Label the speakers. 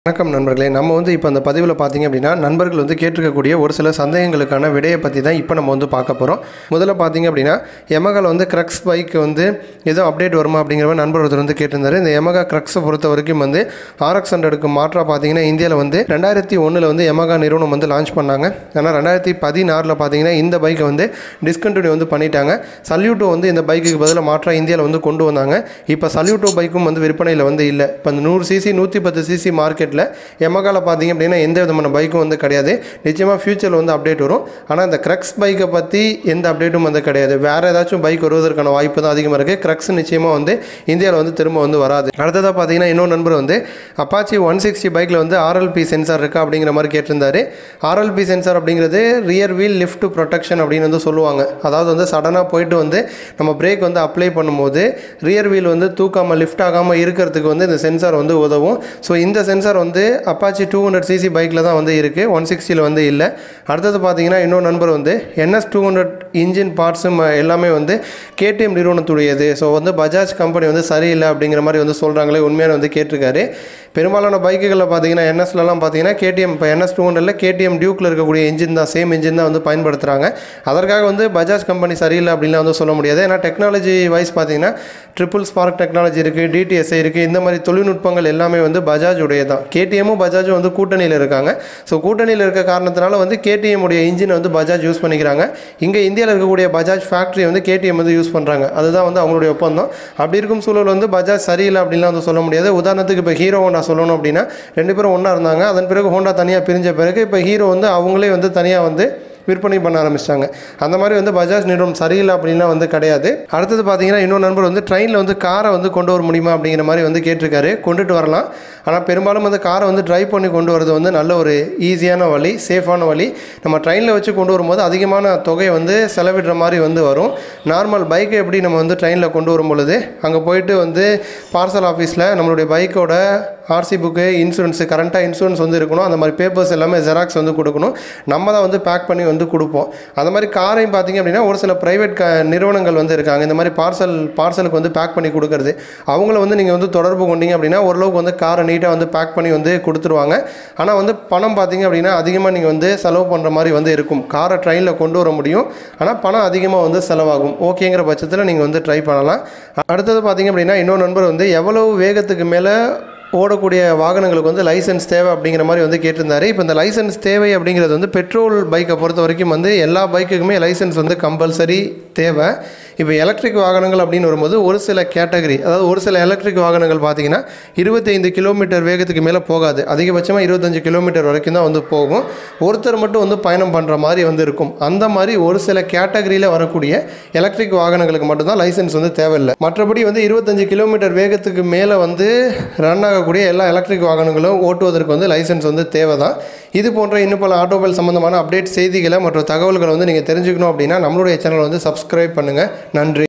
Speaker 1: வணக்கம் நண்பர்களே நம்ம வந்து இப்போ அந்த பதிவில் பார்த்தீங்க அப்படின்னா நண்பர்கள் வந்து கேட்டிருக்கக்கூடிய ஒரு சில சந்தேகங்களுக்கான விடையை பற்றி தான் இப்போ நம்ம வந்து பார்க்க போகிறோம் முதல்ல பார்த்தீங்க அப்படின்னா எமகாவில் வந்து க்ரக்ஸ் பைக் வந்து ஏதோ அப்டேட் வருமா அப்படிங்கிற மாதிரி நண்பர் ஒருத்தர் வந்து கேட்டிருந்தாரு இந்த எமகா க்ரக்ஸை பொறுத்த வரைக்கும் வந்து ஆர்எக்ஸ் ஹண்ட்ரடுக்கு மாற்றாக பார்த்தீங்கன்னா இந்தியாவில் வந்து ரெண்டாயிரத்தி ஒன்றில் வந்து எமகா நிறுவனம் வந்து லான்ச் பண்ணாங்க ஆனால் ரெண்டாயிரத்தி பதினாறில் பார்த்தீங்கன்னா இந்த பைக்கை வந்து டிஸ்கண்டினியூ வந்து பண்ணிட்டாங்க சல்யூட்டோ வந்து இந்த பைக்குக்கு பதிலாக மாற்றாக இந்தியாவில் வந்து கொண்டு வந்தாங்க இப்போ சல்யூட்டோ பைக்கும் வந்து விற்பனையில் வந்து இல்லை இப்போ அந்த நூறு சிசி நூற்றி பத்து சிசி மார்க்கெட்டில் எமகாவில் பார்த்தீங்க அப்படின்னா எந்த விதமான பைக்கும் வந்து கிடையாது நிச்சயமாக ஃப்யூச்சரில் வந்து அப்டேட் வரும் ஆனால் இந்த க்ரக்ஸ் பைக்கை பற்றி எந்த அப்டேட்டும் வந்து கிடையாது வேறு ஏதாச்சும் பைக் வருவதற்கான வாய்ப்பு தான் அதிகமாக இருக்குது க்ரக்ஸ் நிச்சயமாக வந்து இந்தியாவில் வந்து திரும்ப வந்து வராது அடுத்ததாக பார்த்தீங்கன்னா இன்னொரு நண்பர் வந்து அப்பாச்சி ஒன் சிக்ஸ்டி பைக்கில் வந்து ஆர்எல்பி சென்சார் இருக்கா அப்படிங்கிற மாதிரி கேட்டிருந்தாரு ஆர்எல்பி சென்சார் அப்படிங்கிறது ரியர் வீல் லிஃப்ட் ப்ரொடெக்ஷன் அப்படின்னு வந்து சொல்லுவாங்க அதாவது வந்து சடனாக போயிட்டு வந்து நம்ம பிரேக் வந்து அப்ளை பண்ணும்போது ரியர் வீல் வந்து தூக்காமல் லிஃப்ட் ஆகாமல் இருக்கிறதுக்கு வந்து இந்த சென்சார் வந்து உதவும் ஸோ இந்த சென்சார் வந்து அப்பாச்சி டூ ஹண்ட்ரட் சிசி பைக்கில் தான் வந்து இருக்குது ஒன் சிக்ஸ்டியில் வந்து இல்லை அடுத்தது பார்த்தீங்கன்னா இன்னொரு நண்பர் வந்து என்எஸ் டூ ஹண்ட்ரட் இன்ஜின் பார்ட்ஸும் எல்லாமே வந்து கேடிஎம் நிறுவனத்துடையது ஸோ வந்து பஜாஜ் கம்பெனி வந்து சரியில்லை அப்படிங்கிற மாதிரி வந்து சொல்கிறாங்களே உண்மையான வந்து கேட்டிருக்காரு பெரும்பாலான பைக்குகளில் பார்த்தீங்கன்னா என்எஸ்லலாம் பார்த்தீங்கன்னா கேடிஎம் இப்போ என்எஸ் டூ ஹண்ட்ரடில் கேடிஎம் டியூக்கில் இருக்கக்கூடிய இன்ஜின் தான் சேம் இன்ஜின் தான் வந்து பயன்படுத்துகிறாங்க அதற்காக வந்து பஜாஜ் கம்பெனி சரியில்லை அப்படின்லாம் வந்து சொல்ல முடியாது ஏன்னா டெக்னாலஜி வைஸ் பார்த்தீங்கன்னா ட்ரிபிள் ஸ்பார்க் டெக்னாலஜி இருக்குது டிடிஎஸ்ஐ இருக்குது இந்த மாதிரி தொழில்நுட்பங்கள் எல்லாமே வந்து பஜாஜ் உடைய தான் கேடிஎம்மும் பஜாஜும் வந்து கூட்டணியில் இருக்காங்க ஸோ கூட்டணியில் இருக்க காரணத்தினால வந்து கேடிஎம் உடைய இன்ஜினை வந்து பஜாஜ் யூஸ் பண்ணிக்கிறாங்க இங்கே இந்தியாவில் இருக்கக்கூடிய பஜாஜ் ஃபேக்ட்ரி வந்து கேடிஎம் வந்து யூஸ் பண்ணுறாங்க அதுதான் வந்து அவங்களுடைய ஒப்பந்தம் அப்படி இருக்கும் சூழல் வந்து பஜாஜ் சரியில்லை அப்படின்லாம் வந்து சொல்ல முடியாது உதாரணத்துக்கு இப்போ ஹீரோ ஹோண்டா சொல்லணும் அப்படின்னா ரெண்டு பேரும் ஒன்றா இருந்தாங்க அதன் பிறகு ஹோண்டா தனியாக பிரிஞ்ச பிறகு இப்போ ஹீரோ வந்து அவங்களே வந்து தனியாக வந்து விற்பனை பண்ண ஆரம்பிச்சிட்டாங்க அந்த மாதிரி வந்து பஜாஜ் நிறுவனம் சரியில்லை அப்படின்லாம் வந்து கிடையாது அடுத்தது பார்த்தீங்கன்னா இன்னொரு நண்பர் வந்து ட்ரெயினில் வந்து காரை வந்து கொண்டு வர முடியுமா அப்படிங்கிற மாதிரி வந்து கேட்டிருக்காரு கொண்டுட்டு வரலாம் ஆனால் பெரும்பாலும் வந்து காரை வந்து டிரைவ் பண்ணி கொண்டு வரது வந்து நல்ல ஒரு ஈஸியான வழி சேஃபான வழி நம்ம ட்ரெயினில் வச்சு கொண்டு வரும்போது அதிகமான தொகையை வந்து செலவிடுற மாதிரி வந்து வரும் நார்மல் பைக்கை எப்படி நம்ம வந்து ட்ரெயினில் கொண்டு வரும் பொழுது அங்கே போயிட்டு வந்து பார்சல் ஆஃபீஸில் நம்மளுடைய பைக்கோட ஆர்சி புக்கு இன்சூரன்ஸு கரண்ட்டாக இன்சூரன்ஸ் வந்து இருக்கணும் அந்த மாதிரி பேப்பர்ஸ் எல்லாமே ஜெராக்ஸ் வந்து கொடுக்கணும் நம்ம தான் வந்து பேக் பண்ணி வந்து கொடுப்போம் அந்த மாதிரி காரையும் பார்த்தீங்க அப்படின்னா ஒரு சில ப்ரைவேட் க நிறுவனங்கள் வந்து இருக்காங்க இந்த மாதிரி பார்சல் பார்சலுக்கு வந்து பேக் பண்ணி கொடுக்கறது அவங்கள வந்து நீங்கள் வந்து தொடர்பு கொண்டீங்க அப்படின்னா ஓரளவுக்கு வந்து காரை நீட்டாக வந்து பேக் பண்ணி வந்து கொடுத்துருவாங்க ஆனால் வந்து பணம் பார்த்தீங்க அப்படின்னா அதிகமாக நீங்கள் வந்து செலவு பண்ணுற மாதிரி வந்து இருக்கும் காரை ட்ரெயினில் கொண்டு வர முடியும் ஆனால் பணம் அதிகமாக வந்து செலவாகும் ஓகேங்கிற பட்சத்தில் நீங்கள் வந்து ட்ரை பண்ணலாம் அடுத்தது பார்த்தீங்க அப்படின்னா இன்னொரு நண்பர் வந்து எவ்வளவு வேகத்துக்கு மேலே ஓடக்கூடிய வாகனங்களுக்கு வந்து லைசன்ஸ் தேவை அப்படிங்கிற மாதிரி வந்து கேட்டிருந்தாரு இப்போ இந்த லைசன்ஸ் தேவை அப்படிங்கிறது வந்து பெட்ரோல் பைக்கை பொறுத்த வரைக்கும் வந்து எல்லா பைக்குக்குமே லைசன்ஸ் வந்து கம்பல்சரி தேவை இப்போ எலக்ட்ரிக் வாகனங்கள் அப்படின்னு வரும்போது ஒரு சில கேட்டகரி அதாவது ஒரு சில எலக்ட்ரிக் வாகனங்கள் பார்த்தீங்கன்னா இருபத்தைந்து கிலோமீட்டர் வேகத்துக்கு மேலே போகாது அதிகபட்சமாக இருபத்தஞ்சு கிலோமீட்டர் வரைக்கும் தான் வந்து போகும் ஒருத்தர் மட்டும் வந்து பயணம் பண்ணுற மாதிரி வந்து இருக்கும் அந்த மாதிரி ஒரு சில கேட்டகரியில் வரக்கூடிய எலக்ட்ரிக் வாகனங்களுக்கு மட்டும்தான் லைசன்ஸ் வந்து தேவையில்லை மற்றபடி வந்து இருபத்தஞ்சு கிலோமீட்டர் வேகத்துக்கு மேலே வந்து ரன் ஆகக்கூடிய எல்லா எலக்ட்ரிக் வாகனங்களும் ஓட்டுவதற்கு வந்து லைசன்ஸ் வந்து தேவை தான் இது போன்ற இன்னும் பல ஆட்டோமொபைல் சம்மந்தமான அப்டேட் செய்திகளை மற்றும் தகவல்களை வந்து நீங்கள் தெரிஞ்சுக்கணும் அப்படின்னா நம்மளுடைய சேனலை வந்து சப்ஸ்கிரைப் பண்ணுங்கள் நன்றி